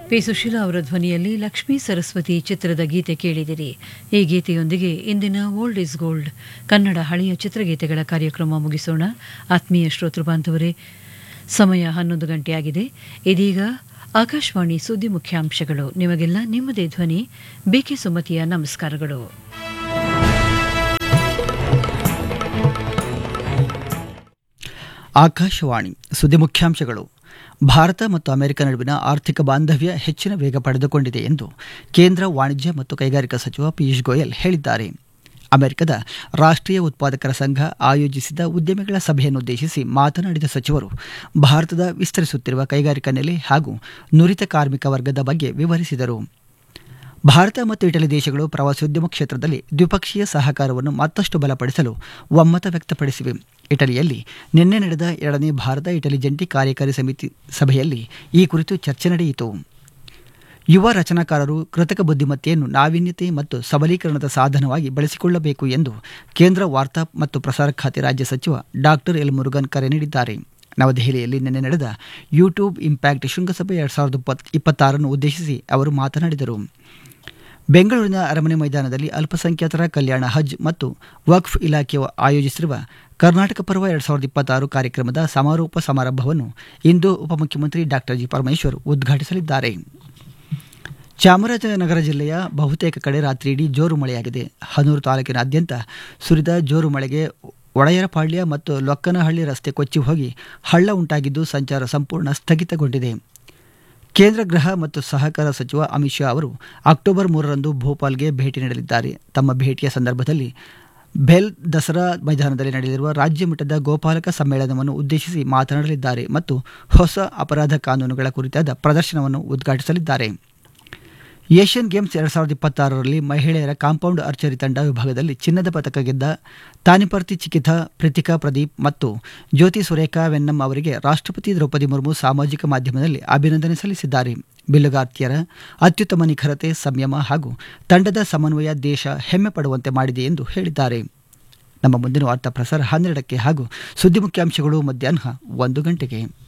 P Sushila ಅವರ ಧ್ವನಿಯಲ್ಲಿ ಲಕ್ಷ್ಮೀ ಸರಸ್ವತಿ ಚಿತ್ರದ ಗೀತೆ ಕೇಳಿದಿರಿ ಈ ಗೀತೆಯೊಂದಿಗೆ ಇಂದಿನ ಓಲ್ಡ್ ಇಸ್ ಗೋಲ್ಡ್ ಕನ್ನಡ ಹಳೆಯ ಚಿತ್ರಗೀತೆಗಳ ಕಾರ್ಯಕ್ರಮ ಮುಗಿಸೋಣ ಆತ್ಮೀಯ ಶ್ರೋತೃ ಬಾಂಧವರೇ ಸಮಯ ಹನ್ನೊಂದು ಗಂಟೆಯಾಗಿದೆ ಇದೀಗ ಆಕಾಶವಾಣಿ ಸುದ್ದಿ ಮುಖ್ಯಾಂಶಗಳು ನಿಮಗೆಲ್ಲ ನಿಮ್ಮದೇ ಧ್ವನಿ ಬಿಕೆ ಸುಮತಿಯ ನಮಸ್ಕಾರಗಳು ಆಕಾಶವಾಣಿ ಸುದ್ದಿ ಮುಖ್ಯಾಂಶಗಳು ಭಾರತ ಮತ್ತು ಅಮೆರಿಕ ನಡುವಿನ ಆರ್ಥಿಕ ಬಾಂಧವ್ಯ ಹೆಚ್ಚಿನ ವೇಗ ಪಡೆದುಕೊಂಡಿದೆ ಎಂದು ಕೇಂದ್ರ ವಾಣಿಜ್ಯ ಮತ್ತು ಕೈಗಾರಿಕಾ ಸಚಿವ ಪಿಯೂಷ್ ಗೋಯಲ್ ಹೇಳಿದ್ದಾರೆ ಅಮೆರಿಕದ ರಾಷ್ಟ್ರೀಯ ಉತ್ಪಾದಕರ ಸಂಘ ಆಯೋಜಿಸಿದ ಉದ್ಯಮಿಗಳ ಸಭೆಯನ್ನುದ್ದೇಶಿಸಿ ಮಾತನಾಡಿದ ಸಚಿವರು ಭಾರತದ ವಿಸ್ತರಿಸುತ್ತಿರುವ ಕೈಗಾರಿಕಾ ನೆಲೆ ಹಾಗೂ ನುರಿತ ಕಾರ್ಮಿಕ ವರ್ಗದ ಬಗ್ಗೆ ವಿವರಿಸಿದರು ಭಾರತ ಮತ್ತು ಇಟಲಿ ದೇಶಗಳು ಪ್ರವಾಸೋದ್ಯಮ ಕ್ಷೇತ್ರದಲ್ಲಿ ದ್ವಿಪಕ್ಷೀಯ ಸಹಕಾರವನ್ನು ಮತ್ತಷ್ಟು ಬಲಪಡಿಸಲು ಒಮ್ಮತ ವ್ಯಕ್ತಪಡಿಸಿವೆ ಇಟಲಿಯಲ್ಲಿ ನಿನ್ನೆ ನಡೆದ ಎರಡನೇ ಭಾರತ ಇಟಲಿ ಜಂಟಿ ಕಾರ್ಯಕಾರಿ ಸಮಿತಿ ಸಭೆಯಲ್ಲಿ ಈ ಕುರಿತು ಚರ್ಚೆ ನಡೆಯಿತು ಯುವ ರಚನಾಕಾರರು ಕೃತಕ ಬುದ್ಧಿಮತ್ತೆಯನ್ನು ನಾವೀನ್ಯತೆ ಮತ್ತು ಸಬಲೀಕರಣದ ಸಾಧನವಾಗಿ ಬಳಸಿಕೊಳ್ಳಬೇಕು ಎಂದು ಕೇಂದ್ರ ವಾರ್ತಾ ಮತ್ತು ಪ್ರಸಾರ ಖಾತೆ ರಾಜ್ಯ ಸಚಿವ ಡಾಕ್ಟರ್ ಎಲ್ ಮುರುಗನ್ ಕರೆ ನೀಡಿದ್ದಾರೆ ನವದೆಹಲಿಯಲ್ಲಿ ನಿನ್ನೆ ನಡೆದ ಯೂಟ್ಯೂಬ್ ಇಂಪ್ಯಾಕ್ಟ್ ಶೃಂಗಸಭೆ ಎರಡ್ ಸಾವಿರದ ಇಪ್ಪತ್ತಾರನ್ನು ಉದ್ದೇಶಿಸಿ ಅವರು ಮಾತನಾಡಿದರು ಬೆಂಗಳೂರಿನ ಅರಮನೆ ಮೈದಾನದಲ್ಲಿ ಅಲ್ಪಸಂಖ್ಯಾತರ ಕಲ್ಯಾಣ ಹಜ್ ಮತ್ತು ವಕ್ಫ್ ಇಲಾಖೆಯು ಆಯೋಜಿಸಿರುವ ಕರ್ನಾಟಕ ಪರ್ವ ಎರಡ್ ಸಾವಿರದ ಇಪ್ಪತ್ತಾರು ಕಾರ್ಯಕ್ರಮದ ಸಮಾರೋಪ ಸಮಾರಂಭವನ್ನು ಇಂದು ಉಪಮುಖ್ಯಮಂತ್ರಿ ಡಾಕ್ಟರ್ ಜಿ ಪರಮೇಶ್ವರ್ ಉದ್ಘಾಟಿಸಲಿದ್ದಾರೆ ಚಾಮರಾಜನಗರ ಜಿಲ್ಲೆಯ ಬಹುತೇಕ ಕಡೆ ರಾತ್ರಿಯಿಡೀ ಜೋರು ಮಳೆಯಾಗಿದೆ ಹನೂರು ತಾಲೂಕಿನಾದ್ಯಂತ ಸುರಿದ ಜೋರು ಮಳೆಗೆ ಒಡೆಯರಪಾಳ್ಯ ಮತ್ತು ಲೊಕ್ಕನಹಳ್ಳಿ ರಸ್ತೆ ಕೊಚ್ಚಿ ಹೋಗಿ ಹಳ್ಳ ಉಂಟಾಗಿದ್ದು ಸಂಚಾರ ಸಂಪೂರ್ಣ ಸ್ಥಗಿತಗೊಂಡಿದೆ ಕೇಂದ್ರ ಗೃಹ ಮತ್ತು ಸಹಕಾರ ಸಚಿವ ಅಮಿತ್ ಶಾ ಅವರು ಅಕ್ಟೋಬರ್ ಮೂರರಂದು ಭೋಪಾಲ್ಗೆ ಭೇಟಿ ನೀಡಲಿದ್ದಾರೆ ತಮ್ಮ ಭೇಟಿಯ ಸಂದರ್ಭದಲ್ಲಿ ಬೆಲ್ ದಸರಾ ಮೈದಾನದಲ್ಲಿ ನಡೆಯಲಿರುವ ರಾಜ್ಯ ಮಟ್ಟದ ಗೋಪಾಲಕ ಸಮ್ಮೇಳನವನ್ನು ಉದ್ದೇಶಿಸಿ ಮಾತನಾಡಲಿದ್ದಾರೆ ಮತ್ತು ಹೊಸ ಅಪರಾಧ ಕಾನೂನುಗಳ ಕುರಿತಾದ ಪ್ರದರ್ಶನವನ್ನು ಉದ್ಘಾಟಿಸಲಿದ್ದಾರೆ ಏಷ್ಯನ್ ಗೇಮ್ಸ್ ಎರಡ್ ಸಾವಿರದ ಇಪ್ಪತ್ತಾರರಲ್ಲಿ ಮಹಿಳೆಯರ ಕಾಂಪೌಂಡ್ ಆರ್ಚರಿ ತಂಡ ವಿಭಾಗದಲ್ಲಿ ಚಿನ್ನದ ಪದಕ ಗೆದ್ದ ತಾನಿಪರ್ತಿ ಚಿಕಿತಾ ಪ್ರಿತಿಕಾ ಪ್ರದೀಪ್ ಮತ್ತು ಜ್ಯೋತಿ ಸುರೇಖಾ ವೆನ್ನಂ ಅವರಿಗೆ ರಾಷ್ಟ್ರಪತಿ ದ್ರೌಪದಿ ಮುರ್ಮು ಸಾಮಾಜಿಕ ಮಾಧ್ಯಮದಲ್ಲಿ ಅಭಿನಂದನೆ ಸಲ್ಲಿಸಿದ್ದಾರೆ ಬಿಲ್ಲುಗಾರ್ತಿಯರ ಅತ್ಯುತ್ತಮ ನಿಖರತೆ ಸಂಯಮ ಹಾಗೂ ತಂಡದ ಸಮನ್ವಯ ದೇಶ ಹೆಮ್ಮೆ ಪಡುವಂತೆ ಮಾಡಿದೆ ಎಂದು ಹೇಳಿದ್ದಾರೆ ನಮ್ಮ ಮುಂದಿನ ವಾರ್ತಾ ಪ್ರಸಾರ ಹನ್ನೆರಡಕ್ಕೆ ಹಾಗೂ ಸುದ್ದಿ ಮುಖ್ಯಾಂಶಗಳು ಮಧ್ಯಾಹ್ನ ಒಂದು ಗಂಟೆಗೆ